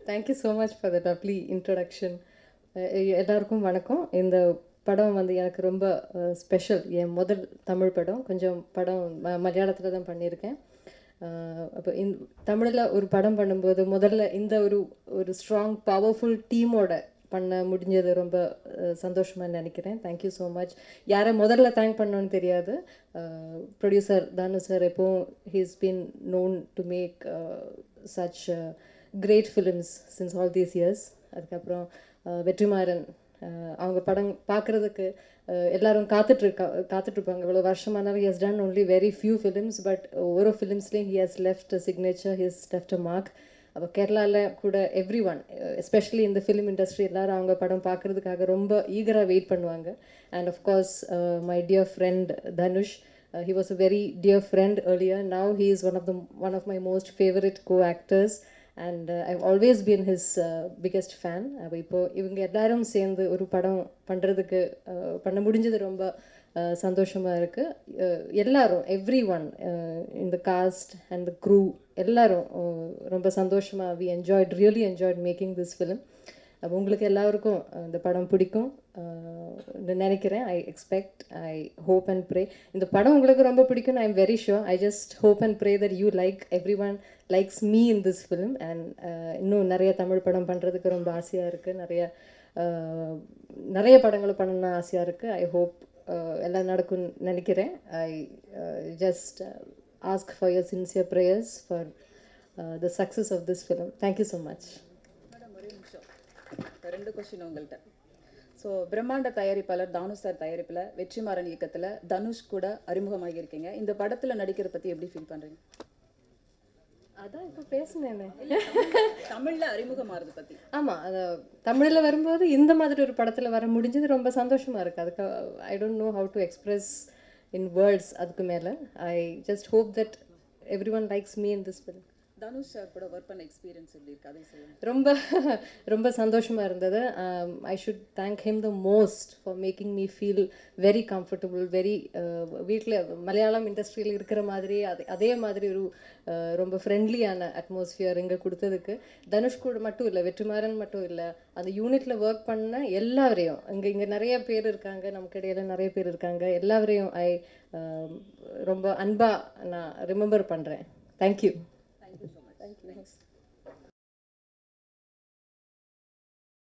thank you so much for the lovely introduction எல்லாருக்கும் வணக்கம் இந்த படம் வந்து எனக்கு ரொம்ப ஸ்பெஷல் என் முதல் தமிழ் படம் கொஞ்சம் படம் ம மலையாளத்தில் தான் பண்ணியிருக்கேன் அப்போ இந் தமிழில் ஒரு படம் பண்ணும்போது முதல்ல இந்த ஒரு ஒரு ஸ்ட்ராங் பவர்ஃபுல் டீமோட பண்ண முடிஞ்சது ரொம்ப சந்தோஷமாக நினைக்கிறேன் தேங்க்யூ ஸோ மச் யாரை முதல்ல தேங்க் பண்ணோன்னு தெரியாது ப்ரொடியூசர் தானு சார் எப்போவும் he's been known to make such great films since all these years அதுக்கப்புறம் வெற்றிமாறன் அவங்க படம் பார்க்குறதுக்கு எல்லாரும் காத்துட்ருக்கா காத்துட்ருப்பாங்க இவ்வளோ வருஷமானாலும் he has done only very few films but ஒவ்வொரு ஃபிலிம்ஸ்லேயும் he has left signature his left a mark அப்போ கேரளாவில் கூட எவ்ரி ஒன் எஸ்பெஷலி இந்த ஃபிலிம் இண்டஸ்ட்ரி எல்லாரும் அவங்க படம் பார்க்குறதுக்காக ரொம்ப ஈகராக வெயிட் பண்ணுவாங்க and of course my dear friend Dhanush he was a very dear friend earlier now he is one of the one of my most favourite co actors and I've always been his biggest fan அப்போ இப்போது இவங்க எல்லாரும் சேர்ந்து ஒரு படம் பண்ணுறதுக்கு பண்ண முடிஞ்சது ரொம்ப சந்தோஷமாக இருக்குது எல்லாரும் எவ்ரி ஒன் இந்த காஸ்ட் அண்ட் த க்ரூ எல்லாரும் ரொம்ப சந்தோஷமாக we enjoyed really enjoyed making this film அப்போ உங்களுக்கு எல்லாருக்கும் இந்த படம் பிடிக்கும் நினைக்கிறேன் I expect I hope and pray இந்த படம் உங்களுக்கு ரொம்ப பிடிக்கும் I am very sure I just hope and pray that you like everyone likes me in this film and இன்னும் நிறைய தமிழ் படம் பண்ணுறதுக்கு ரொம்ப ஆசையாக இருக்குது நிறைய நிறைய படங்கள் பண்ணணும்னு ஆசையாக இருக்குது ஐ ஹோப் எல்லாம் நடக்கும்னு நினைக்கிறேன் I just ask for your sincere prayers for the success of this film thank you so much madam ஒரே நிமிஷம் ரெண்டு கொஸ்டின் உங்கள்கிட்ட ஸோ பிரம்மாண்ட தயாரிப்பாளர் தானு சார் தயாரிப்பில் வெற்றிமாறன் இயக்கத்தில் தனுஷ் கூட அறிமுகமாகியிருக்கீங்க இந்த படத்தில் நடிக்கிறத பற்றி எப்படி ஃபீல் பண்ணுறீங்க அதான் இப்போ பேசினேனே தமிழில் அறிமுகமாகிறது பற்றி ஆமாம் அது தமிழில் வரும்போது இந்த மாதிரி ஒரு படத்தில் வர முடிஞ்சது ரொம்ப சந்தோஷமாக இருக்குது அதுக்கு I don't know how to express in words அதுக்கு மேலே I just hope that everyone likes me in this film Dhanush sir கூட ஒர்க் பண்ண எக்ஸ்பீரியன்ஸ் எப்படி இருக்கு அதை சொல்லுங்கள் ரொம்ப ரொம்ப சந்தோஷமாக இருந்தது I should thank him the most for making me feel very comfortable very வீட்டில் மலையாளம் இண்டஸ்ட்ரியில் இருக்கிற மாதிரி அதே அதே மாதிரி ஒரு ரொம்ப ஃப்ரெண்ட்லியான அட்மாஸ்ஃபியர் இங்கே கொடுத்ததுக்கு தனுஷ் கூட மட்டும் இல்லை வெற்றிமாறன் மட்டும் இல்லை அந்த யூனிட்டில் ஒர்க் பண்ண எல்லாரையும் இங்கே இங்கே நிறைய பேர் இருக்காங்க நமக்கு இடையில நிறைய பேர் இருக்காங்க எல்லாரையும் ஐ ரொம்ப அன்பாக நான் ரிமெம்பர் பண்ணுறேன் thank you thank you so much thank you next